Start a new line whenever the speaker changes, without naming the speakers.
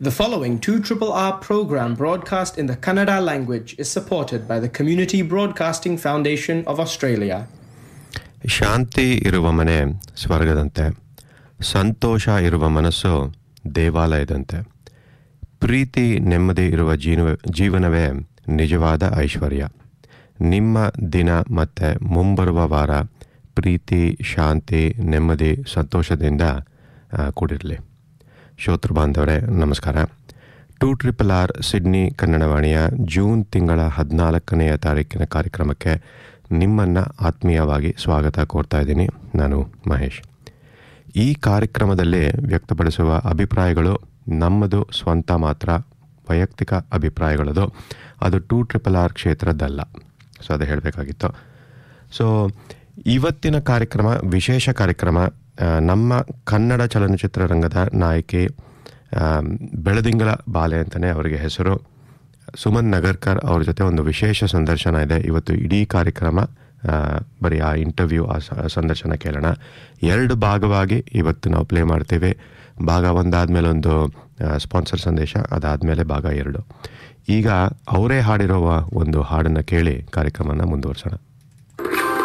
The following 2RRR program broadcast in the Kannada language is supported by the Community Broadcasting Foundation of Australia.
ಶಾಂತಿ ಇರುವ ಮನೆ ಸ್ವರ್ಗದಂತೆ ಸಂತೋಷ ಇರುವ ಮನಸ್ಸು ದೇವಾಲಯದಂತೆ ಪ್ರೀತಿ ನೆಮ್ಮದಿ ಇರುವ ಜೀವ ಜೀವನವೇ ನಿಜವಾದ ಐಶ್ವರ್ಯ ನಿಮ್ಮ ದಿನ ಮತ್ತು ಮುಂಬರುವ ವಾರ ಪ್ರೀತಿ ಶಾಂತಿ ನೆಮ್ಮದಿ ಸಂತೋಷದಿಂದ ಆ, ಕೂಡಿರಲಿ ಶ್ರೋತೃ ಬಾಂಧವರೇ ನಮಸ್ಕಾರ ಟೂ ಟ್ರಿಪಲ್ ಆರ್ ಸಿಡ್ನಿ ಕನ್ನಡವಾಣಿಯ ಜೂನ್ ತಿಂಗಳ ಹದಿನಾಲ್ಕನೆಯ ತಾರೀಕಿನ ಕಾರ್ಯಕ್ರಮಕ್ಕೆ ನಿಮ್ಮನ್ನು ಆತ್ಮೀಯವಾಗಿ ಸ್ವಾಗತ ಕೋರ್ತಾ ಇದ್ದೀನಿ ನಾನು ಮಹೇಶ್ ಈ ಕಾರ್ಯಕ್ರಮದಲ್ಲಿ ವ್ಯಕ್ತಪಡಿಸುವ ಅಭಿಪ್ರಾಯಗಳು ನಮ್ಮದು ಸ್ವಂತ ಮಾತ್ರ ವೈಯಕ್ತಿಕ ಅಭಿಪ್ರಾಯಗಳದು ಅದು ಟೂ ಟ್ರಿಪಲ್ ಆರ್ ಕ್ಷೇತ್ರದ್ದಲ್ಲ ಸೊ ಅದು ಹೇಳಬೇಕಾಗಿತ್ತು ಸೊ ಇವತ್ತಿನ ಕಾರ್ಯಕ್ರಮ ವಿಶೇಷ ಕಾರ್ಯಕ್ರಮ ಆ, ನಮ್ಮ ಕನ್ನಡ ಚಲನಚಿತ್ರರಂಗದ ನಾಯಕಿ ಆ, ಬೆಳದಿಂಗಳ ಬಾಲೆ ಅಂತಲೇ ಅವರಿಗೆ ಹೆಸರು ಸುಮನ್ ನಗರ್ಕರ್ ಅವ್ರ ಜೊತೆ ಒಂದು ವಿಶೇಷ ಸಂದರ್ಶನ ಇದೆ ಇವತ್ತು ಇಡೀ ಕಾರ್ಯಕ್ರಮ ಆ, ಬರೀ ಆ ಇಂಟರ್ವ್ಯೂ ಆ ಸ- ಸಂದರ್ಶನ ಕೇಳೋಣ ಎರಡು ಭಾಗವಾಗಿ ಇವತ್ತು ನಾವು ಪ್ಲೇ ಮಾಡ್ತೇವೆ ಭಾಗ ಒಂದಾದ್ಮೇಲೆ ಒಂದು ಸ್ಪಾನ್ಸರ್ ಸಂದೇಶ ಅದಾದಮೇಲೆ ಭಾಗ ಎರಡು ಈಗ ಅವರೇ ಹಾಡಿರುವ ಒಂದು ಹಾಡನ್ನು ಕೇಳಿ ಕಾರ್ಯಕ್ರಮನ ಮುಂದುವರ್ಸೋಣ